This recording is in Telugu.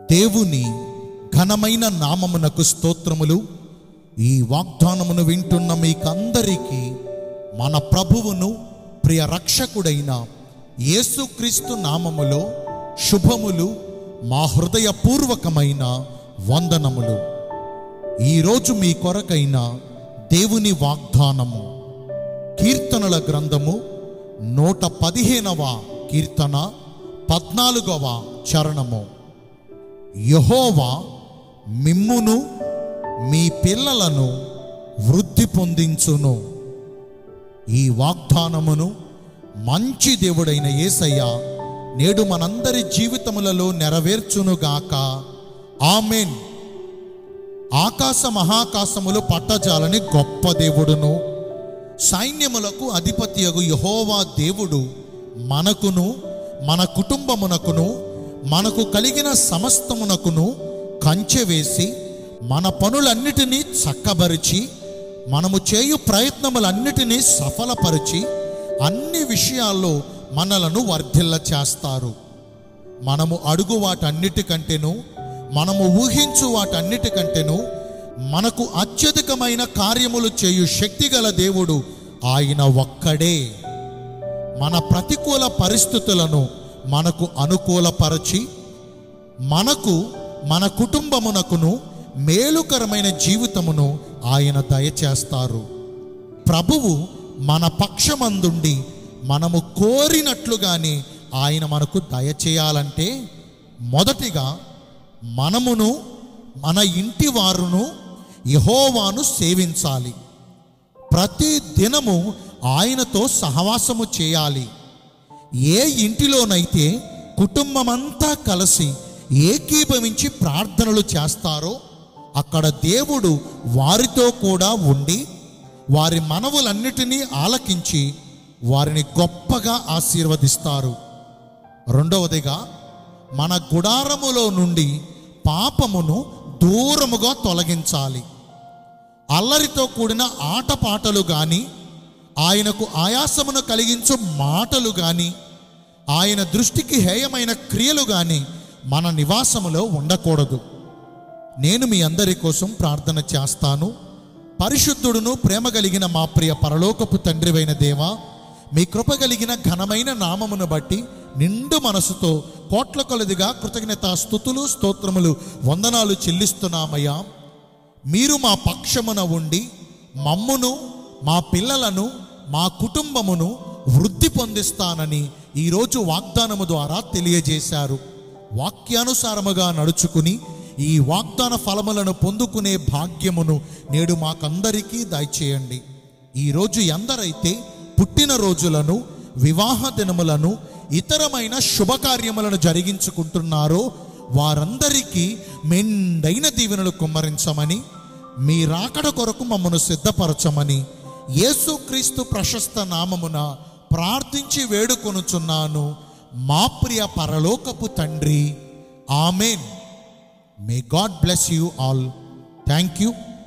దేవుని ఘనమైన నామమునకు స్తోత్రములు ఈ వాగ్దానమును వింటున్న మీకందరికీ మన ప్రభువును ప్రియ రక్షకుడైన యేసుక్రీస్తు నామములో శుభములు మా హృదయపూర్వకమైన వందనములు ఈరోజు మీ కొరకైన దేవుని వాగ్దానము కీర్తనల గ్రంథము నూట పదిహేనవ కీర్తన పద్నాలుగవ చరణము యహోవా మిమ్మును మీ పిల్లలను వృద్ధి పొందించును ఈ వాగ్దానమును మంచి దేవుడైన యేసయ్య నేడు మనందరి జీవితములలో నెరవేర్చునుగాక ఆమెన్ ఆకాశ మహాకాశములు పట్టజాలని గొప్ప దేవుడును సైన్యములకు అధిపతియగు యహోవా దేవుడు మనకును మన కుటుంబమునకును మనకు కలిగిన సమస్తమునకును కంచె వేసి మన పనులన్నిటినీ చక్కబరిచి మనము చేయు ప్రయత్నములన్నిటినీ సఫలపరిచి అన్ని విషయాల్లో మనలను వర్ధిల్ల చేస్తారు మనము అడుగు వాటన్నిటికంటేను మనము ఊహించు వాటన్నిటికంటేను మనకు అత్యధికమైన కార్యములు చేయు శక్తిగల దేవుడు ఆయన ఒక్కడే మన ప్రతికూల పరిస్థితులను మనకు అనుకూలపరచి మనకు మన కుటుంబమునకును మేలుకరమైన జీవితమును ఆయన దయచేస్తారు ప్రభువు మన పక్షమందుండి మనము కోరినట్లుగానే ఆయన మనకు దయచేయాలంటే మొదటిగా మనమును మన ఇంటి వారును యహోవాను సేవించాలి ప్రతి దినము ఆయనతో సహవాసము చేయాలి ఏ ఇంటిలోనైతే కుటుంబమంతా కలిసి ఏకీభవించి ప్రార్థనలు చేస్తారో అక్కడ దేవుడు వారితో కూడా ఉండి వారి మనవులన్నిటినీ ఆలకించి వారిని గొప్పగా ఆశీర్వదిస్తారు రెండవదిగా మన గుడారములో నుండి పాపమును దూరముగా తొలగించాలి అల్లరితో కూడిన ఆటపాటలు కానీ ఆయనకు ఆయాసమును కలిగించు మాటలు కానీ ఆయన దృష్టికి హేయమైన క్రియలు కానీ మన నివాసములో ఉండకూడదు నేను మీ అందరి కోసం ప్రార్థన చేస్తాను పరిశుద్ధుడును ప్రేమ కలిగిన మా ప్రియ పరలోకపు తండ్రివైన దేవా మీ కృప కలిగిన ఘనమైన నామమును బట్టి నిండు మనసుతో కోట్ల కొలదిగా కృతజ్ఞత స్థుతులు స్తోత్రములు వందనాలు చెల్లిస్తున్నామయ్యా మీరు మా పక్షమున ఉండి మమ్మును మా పిల్లలను మా కుటుంబమును వృద్ధి పొందిస్తానని ఈరోజు వాగ్దానము ద్వారా తెలియజేశారు వాక్యానుసారముగా నడుచుకుని ఈ వాగ్దాన ఫలములను పొందుకునే భాగ్యమును నేడు మాకందరికీ దయచేయండి ఈరోజు ఎందరైతే పుట్టిన రోజులను వివాహ దినములను ఇతరమైన శుభకార్యములను జరిగించుకుంటున్నారో వారందరికీ మెండైన దీవెనలు కుమ్మరించమని మీ రాకడ కొరకు మమ్మను సిద్ధపరచమని యేసుక్రీస్తు ప్రశస్త నామమున ప్రార్థించి వేడుకొనుచున్నాను మా ప్రియ పరలోకపు తండ్రి amen may God bless you all thank you